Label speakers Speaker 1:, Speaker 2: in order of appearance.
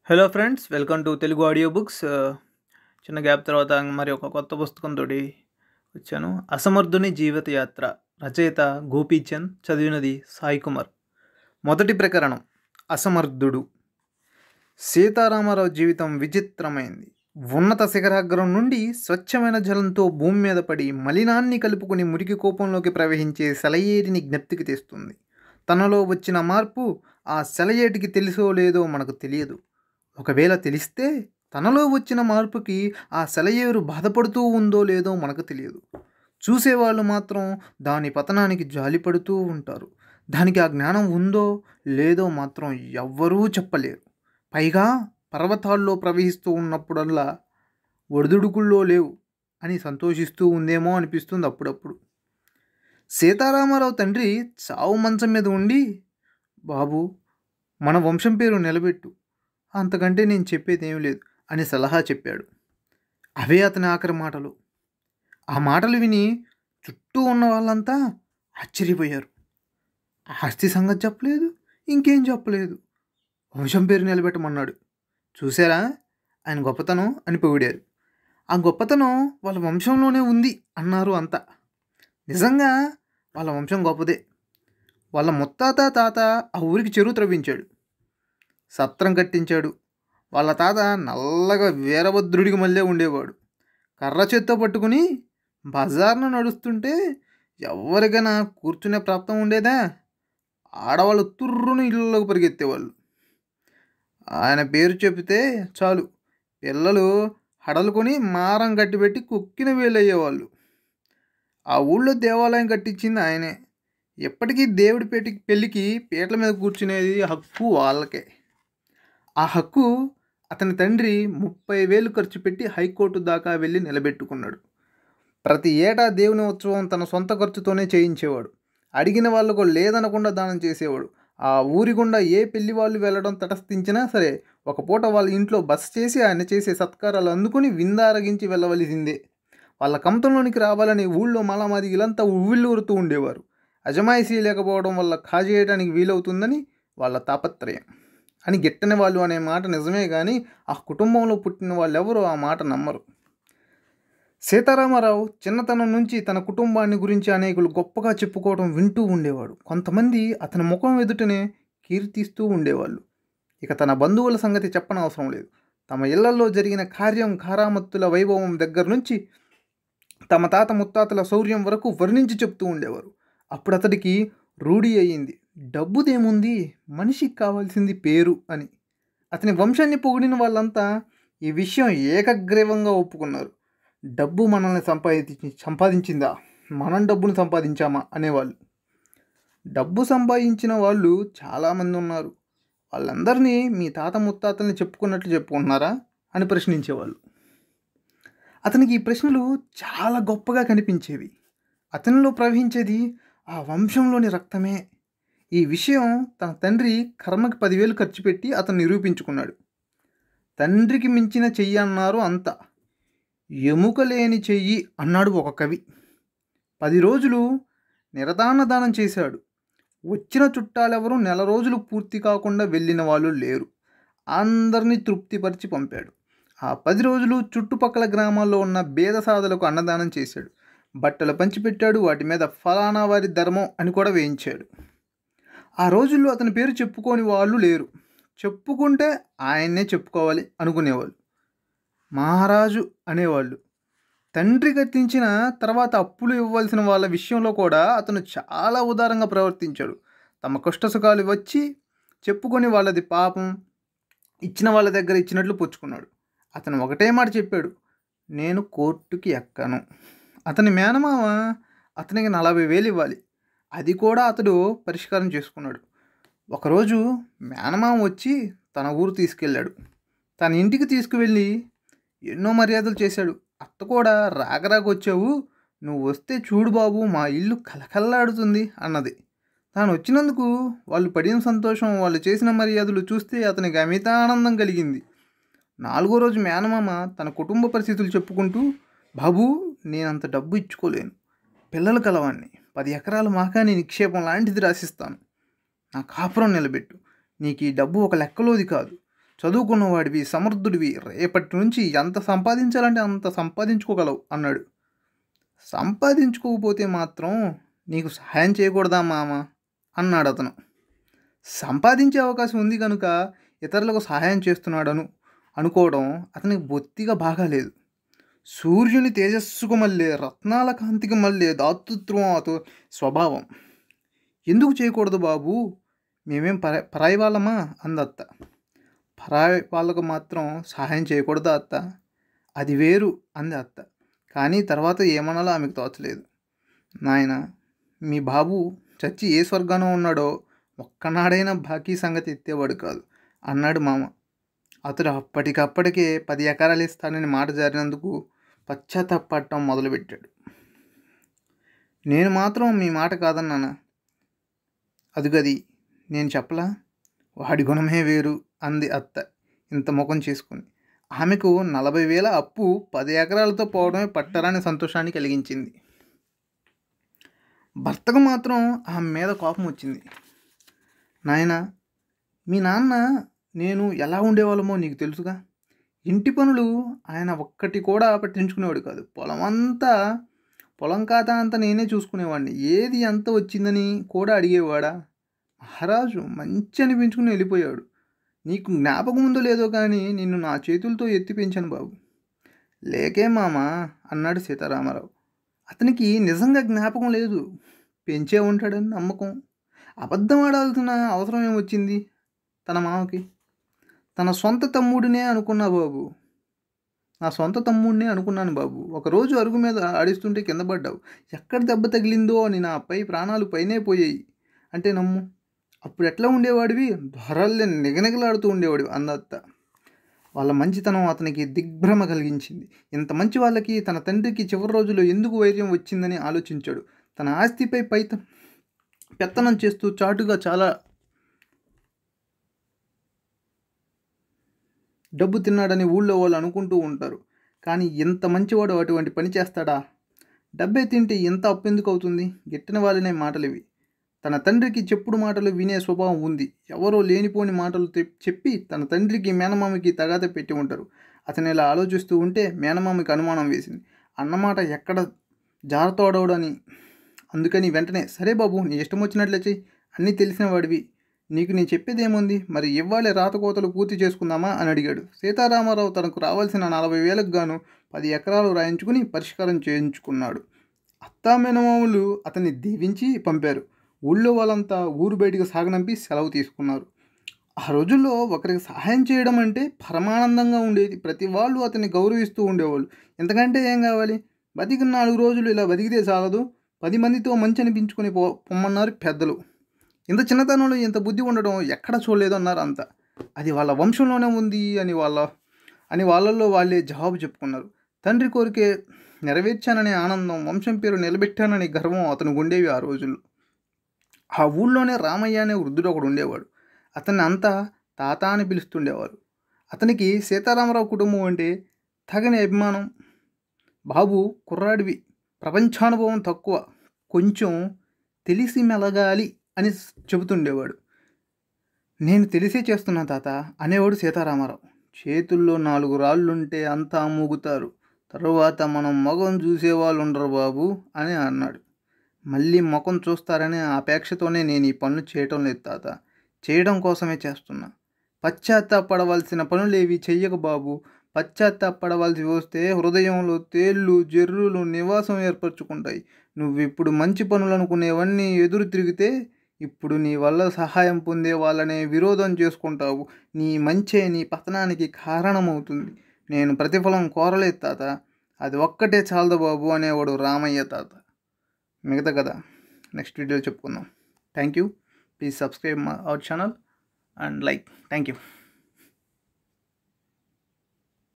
Speaker 1: hello friends welcome to Telugu audio books చిన్న gap తర్వాత మరి ఒక కొత్త పుస్తకంతో వచ్చాను అసమర్థుని జీవిత యాత్ర రచయిత గోపీచంద్ చదివినది సాయి కుమార్ మొదటి ప్రకరణం అసమర్థుడు సీతారామరావు జీవితం విచిత్రమైంది ఉన్నత శిఖరాగ్రం నుండి స్వచ్ఛమైన జలంతో భూమి మీద పడి మలినాన్ని కలుపుకుని మురికి కోపంలోకి ప్రవహించే సెలయేటిని జ్ఞప్తికి తెస్తుంది తనలో వచ్చిన మార్పు ఆ సెలయేటికి తెలుసో లేదో మనకు తెలియదు ఒకవేళ తెలిస్తే తనలో వచ్చిన మార్పుకి ఆ సెలయేరు బాధపడుతూ ఉందో లేదో మనకు తెలియదు చూసేవాళ్ళు మాత్రం దాని పతనానికి జాలిపడుతూ ఉంటారు దానికి ఆ జ్ఞానం ఉందో లేదో మాత్రం ఎవ్వరూ చెప్పలేరు పైగా పర్వతాల్లో ప్రవహిస్తూ ఉన్నప్పుడల్లా ఒడిదుడుకుల్లో లేవు అని సంతోషిస్తూ ఉందేమో అనిపిస్తుంది అప్పుడప్పుడు సీతారామారావు తండ్రి చావు మంచం మీద ఉండి బాబు మన వంశం పేరు నిలబెట్టు అంతకంటే నేను చెప్పేది ఏం లేదు అని సలహా చెప్పాడు అవే అతని ఆఖరి మాటలు ఆ మాటలు విని చుట్టూ ఉన్న వాళ్ళంతా ఆశ్చర్యపోయారు ఆస్తి సంగతి చెప్పలేదు ఇంకేం చెప్పలేదు వంశం పేరు నిలబెట్టమన్నాడు చూసారా ఆయన గొప్పతనం అని పొగిడారు ఆ గొప్పతనం వాళ్ళ వంశంలోనే ఉంది అన్నారు అంతా నిజంగా వాళ్ళ వంశం గొప్పదే వాళ్ళ ముత్తాత తాత ఆ ఊరికి చెరువు త్రవ్వించాడు సత్రం కట్టించాడు వాళ్ళ తాత నల్లగా వీరభద్రుడికి మళ్ళీ ఉండేవాడు కర్ర చేత్తో పట్టుకుని బజార్ను నడుస్తుంటే ఎవరికైనా కూర్చునే ప్రాప్తం ఉండేదా ఆడవాళ్ళు తుర్రును ఇళ్ళలోకి పరిగెత్తేవాళ్ళు ఆయన పేరు చెబితే చాలు పిల్లలు హడలుకొని మారం కట్టిపెట్టి కుక్కిన వేలయ్యేవాళ్ళు ఆ ఊళ్ళో దేవాలయం కట్టించింది ఆయనే ఎప్పటికీ దేవుడి పేటి పెళ్ళికి పీటల మీద కూర్చునేది హక్కు వాళ్ళకే ఆ హక్కు అతని తండ్రి ముప్పై వేలు ఖర్చు పెట్టి హైకోర్టు దాకా వెళ్ళి నిలబెట్టుకున్నాడు ప్రతి ఏటా దేవుని ఉత్సవం తన సొంత ఖర్చుతోనే చేయించేవాడు అడిగిన వాళ్ళకు లేదనకుండా దానం చేసేవాడు ఆ ఊరి గుండా ఏ పెళ్లి వాళ్ళు వెళ్ళడం తటస్థించినా సరే ఒక పూట వాళ్ళ ఇంట్లో బస చేసి ఆయన చేసే సత్కారాలు అందుకుని విందారగించి వెళ్ళవలసిందే వాళ్ళ కంతంలోనికి రావాలని ఊళ్ళో మలమాది ఇలంతా ఉవ్విళ్ళూరుతూ ఉండేవారు అజమాయిషీ లేకపోవడం వల్ల కాజేయడానికి వీలవుతుందని వాళ్ళ తాపత్రయం అని గిట్టని వాళ్ళు అనే మాట నిజమే కానీ ఆ కుటుంబంలో పుట్టిన వాళ్ళెవరూ ఆ మాట నమ్మరు సీతారామారావు చిన్నతనం నుంచి తన కుటుంబాన్ని గురించి అనేకులు గొప్పగా చెప్పుకోవడం వింటూ ఉండేవాడు కొంతమంది అతని ముఖం ఎదుటనే కీర్తిస్తూ ఉండేవాళ్ళు ఇక తన బంధువుల సంగతి చెప్పనవసరం లేదు తమ ఇళ్లలో జరిగిన కార్యం కారామత్తుల వైభవం దగ్గర నుంచి తమ తాత ముత్తాతల శౌర్యం వరకు వర్ణించి చెప్తూ ఉండేవారు అప్పుడు అతడికి రూఢి అయ్యింది డబ్బుదేముంది మనిషికి కావాల్సింది పేరు అని అతని వంశాన్ని పొగిడిన వాళ్ళంతా ఈ విషయం ఏకగ్రీవంగా ఒప్పుకున్నారు డబ్బు మనల్ని సంపాదించి సంపాదించిందా మనం డబ్బును సంపాదించామా అనేవాళ్ళు డబ్బు సంపాదించిన వాళ్ళు చాలామంది ఉన్నారు వాళ్ళందరినీ మీ తాత ముత్తాతల్ని చెప్పుకున్నట్లు చెప్పుకుంటున్నారా అని ప్రశ్నించేవాళ్ళు అతనికి ఈ ప్రశ్నలు చాలా గొప్పగా కనిపించేవి అతనిలో ప్రవహించేది ఆ వంశంలోని రక్తమే ఈ విషయం తన తండ్రి కర్మకి పదివేలు ఖర్చు పెట్టి అతను నిరూపించుకున్నాడు తండ్రికి మించిన చెయ్యి అన్నారు అంతా ఎముక లేని చెయ్యి అన్నాడు ఒక కవి పది రోజులు నిరదానదానం చేశాడు వచ్చిన చుట్టాలెవరూ నెల రోజులు పూర్తి కాకుండా వెళ్ళిన వాళ్ళు లేరు అందరినీ తృప్తిపరిచి పంపాడు ఆ పది రోజులు చుట్టుపక్కల గ్రామాల్లో ఉన్న బేదసాదలకు అన్నదానం చేశాడు బట్టలు పంచిపెట్టాడు వాటి మీద ఫలానా వారి ధర్మం అని కూడా వేయించాడు ఆ రోజుల్లో అతని పేరు చెప్పుకోని వాళ్ళు లేరు చెప్పుకుంటే ఆయన్నే చెప్పుకోవాలి అనుకునేవాళ్ళు మహారాజు అనేవాళ్ళు తండ్రి కట్టించిన తర్వాత అప్పులు ఇవ్వాల్సిన వాళ్ళ విషయంలో కూడా అతను చాలా ఉదారంగా ప్రవర్తించాడు తమ కష్టసుఖాలు వచ్చి చెప్పుకొని వాళ్ళది పాపం ఇచ్చిన వాళ్ళ దగ్గర ఇచ్చినట్లు పుచ్చుకున్నాడు అతను ఒకటే మాట చెప్పాడు నేను కోర్టుకి ఎక్కను అతని మేనమామ అతనికి నలభై వేలు ఇవ్వాలి అది కూడా అతడు పరిష్కారం చేసుకున్నాడు ఒకరోజు మేనమామ వచ్చి తన ఊరు తీసుకెళ్ళాడు తన ఇంటికి తీసుకువెళ్ళి ఎన్నో మర్యాదలు చేశాడు అత్త కూడా రాగరాకు వచ్చావు నువ్వు వస్తే చూడు బాబు మా ఇల్లు కలకల్లాడుతుంది అన్నది తాను వచ్చినందుకు వాళ్ళు పడిన సంతోషం వాళ్ళు చేసిన మర్యాదలు చూస్తే అతనికి అమిత ఆనందం కలిగింది నాలుగో రోజు మేనమామ తన కుటుంబ పరిస్థితులు చెప్పుకుంటూ బాబు నేనంత డబ్బు ఇచ్చుకోలేను పిల్లలు కలవాణ్ణి పది ఎకరాల మాకాని నిక్షేపం లాంటిది రాసిస్తాను నా కాపురం నిలబెట్టు నీకు ఈ డబ్బు ఒక లెక్కలోది కాదు చదువుకున్నవాడివి సమర్థుడివి రేపటి నుంచి ఎంత సంపాదించాలంటే అంత సంపాదించుకోగలవు అన్నాడు సంపాదించుకోకపోతే మాత్రం నీకు సహాయం చేయకూడదా మామ అన్నాడు అతను సంపాదించే అవకాశం ఉంది కనుక ఇతరులకు సహాయం చేస్తున్నాడను అనుకోవడం అతనికి బొత్తిగా బాగాలేదు సూర్యుని తేజస్సుకు మళ్ళీ రత్నాల కాంతికి మళ్ళీ దాతృత్వం అతో స్వభావం ఎందుకు చేయకూడదు బాబు మేమేం పర పరాయి వాళ్ళమా అందత్త పరాయి వాళ్ళకు మాత్రం సహాయం చేయకూడదా అత్త అది వేరు అంది అత్త కానీ తర్వాత ఏమనాలో ఆమెకు తోచలేదు నాయన మీ బాబు చచ్చి ఏ స్వర్గానో ఉన్నాడో ఒక్కనాడైనా బాకీ సంగతి ఎత్తేవాడు కాదు అన్నాడు మామ అతడు అప్పటికప్పటికే పది ఎకరాలు ఇస్తానని మాట జారినందుకు పశ్చాత్తాపడటం మొదలుపెట్టాడు నేను మాత్రం మీ మాట కాదన్నానా అదుగది నేను చెప్పలా వాడి గుణమే వేరు అంది అత్త ఇంత ముఖం చేసుకుని ఆమెకు నలభై వేల అప్పు పది ఎకరాలతో పోవడమే పట్టరాని సంతోషాన్ని కలిగించింది భర్తకు మాత్రం ఆమె మీద కోపం వచ్చింది నాయన మీ నాన్న నేను ఎలా ఉండేవాళ్ళమో నీకు తెలుసుగా ఇంటి పనులు ఆయన ఒక్కటి కూడా పట్టించుకునేవాడు కాదు పొలం అంతా పొలం ఖాతా అంతా నేనే చూసుకునేవాడిని ఏది ఎంత వచ్చిందని కూడా అడిగేవాడా మహారాజు మంచి అనిపించుకుని వెళ్ళిపోయాడు నీకు జ్ఞాపకం ఉందో లేదో కానీ నిన్ను నా చేతులతో ఎత్తి పెంచాను బాబు లేకే మామ అన్నాడు సీతారామారావు అతనికి నిజంగా జ్ఞాపకం లేదు పెంచే ఉంటాడని నమ్మకం అబద్ధం ఆడాల్సిన అవసరం ఏమొచ్చింది తన మామకి తన సొంత తమ్ముడినే అనుకున్నా బాబు నా సొంత తమ్ముడినే అనుకున్నాను బాబు ఒకరోజు అరుగు మీద ఆడిస్తుంటే కింద పడ్డావు ఎక్కడ దెబ్బ తగిలిందో అని నా పై ప్రాణాలు పైనే పోయాయి అంటే నమ్ము అప్పుడు ఎట్లా ఉండేవాడివి ధరల్లే నిగనిగలాడుతూ ఉండేవాడివి అందత్త వాళ్ళ మంచితనం అతనికి దిగ్భ్రమ కలిగించింది ఇంత మంచి వాళ్ళకి తన తండ్రికి చివరి రోజుల్లో ఎందుకు వైర్యం వచ్చిందని ఆలోచించాడు తన ఆస్తిపై పై పెత్తనం చేస్తూ చాటుగా చాలా డబ్బు తిన్నాడని ఊళ్ళో వాళ్ళు అనుకుంటూ ఉంటారు కానీ ఇంత మంచివాడు అటువంటి పని చేస్తాడా డబ్బే తింటే ఇంత అప్పు ఎందుకు అవుతుంది గిట్టిన వాళ్ళనే మాటలు ఇవి తన తండ్రికి చెప్పుడు మాటలు వినే స్వభావం ఉంది ఎవరో లేనిపోని మాటలు తెప్- చెప్పి తన తండ్రికి మేనమామకి తగాద పెట్టి ఉంటారు అతను ఇలా ఆలోచిస్తూ ఉంటే మేనమామకి అనుమానం వేసింది అన్నమాట ఎక్కడ జారతోడవడని అందుకని వెంటనే సరే బాబు నీ ఇష్టం వచ్చినట్లే చెయ్యి అన్నీ తెలిసిన వాడివి నీకు నేను చెప్పేది ఏముంది మరి ఇవ్వాలే రాతకోతలు పూర్తి చేసుకుందామా అని అడిగాడు సీతారామారావు తనకు రావాల్సిన నలభై వేలకు గాను పది ఎకరాలు రాయించుకుని పరిష్కారం చేయించుకున్నాడు అత్తామేనమాములు అతన్ని దీవించి పంపారు ఊళ్ళో వాళ్ళంతా ఊరు బయటికి సాగనంపి సెలవు తీసుకున్నారు ఆ రోజుల్లో ఒకరికి సహాయం చేయడం అంటే పరమానందంగా ఉండేది ప్రతి వాళ్ళు అతన్ని గౌరవిస్తూ ఉండేవాళ్ళు ఎంతకంటే ఏం కావాలి బతికిన నాలుగు రోజులు ఇలా బతికితే చాలదు పది మందితో మంచి అనిపించుకొని పో పొమ్మన్నారు పెద్దలు ఇంత చిన్నతనంలో ఇంత బుద్ధి ఉండడం ఎక్కడ చూడలేదు అన్నారు అంత అది వాళ్ళ వంశంలోనే ఉంది అని వాళ్ళ అని వాళ్ళల్లో వాళ్ళే జవాబు చెప్పుకున్నారు తండ్రి కోరికే నెరవేర్చాననే ఆనందం వంశం పేరు నిలబెట్టాననే గర్వం అతనికి ఉండేవి ఆ రోజుల్లో ఆ ఊళ్ళోనే రామయ్య అనే వృద్ధుడు ఒకడు ఉండేవాడు అతన్ని అంతా తాత అని పిలుస్తుండేవారు అతనికి సీతారామరావు కుటుంబం అంటే తగని అభిమానం బాబు కుర్రాడివి ప్రపంచానుభవం తక్కువ కొంచెం తెలిసి మెలగాలి అని చెబుతుండేవాడు నేను తెలిసే చేస్తున్నా తాత అనేవాడు సీతారామారావు చేతుల్లో నాలుగు రాళ్ళుంటే అంతా మూగుతారు తరువాత మనం మగం చూసేవాళ్ళు ఉండరు బాబు అని అన్నాడు మళ్ళీ ముఖం చూస్తారనే అపేక్షతోనే నేను ఈ పనులు చేయటం లేదు తాత చేయడం కోసమే చేస్తున్నా పశ్చాత్తాపడవలసిన పనులేవి చెయ్యక బాబు పశ్చాత్తాపడవలసి వస్తే హృదయంలో తేళ్ళు జర్రులు నివాసం ఏర్పరచుకుంటాయి నువ్వు ఇప్పుడు మంచి పనులు అనుకునేవన్నీ ఎదురు తిరిగితే ఇప్పుడు నీ వల్ల సహాయం పొందే వాళ్ళనే విరోధం చేసుకుంటావు నీ మంచే నీ పతనానికి కారణమవుతుంది నేను ప్రతిఫలం కోరలేదు తాత అది ఒక్కటే చాలదు బాబు అనేవాడు రామయ్య తాత మిగతా కదా నెక్స్ట్ వీడియోలో చెప్పుకుందాం thank you please subscribe my our channel and like thank you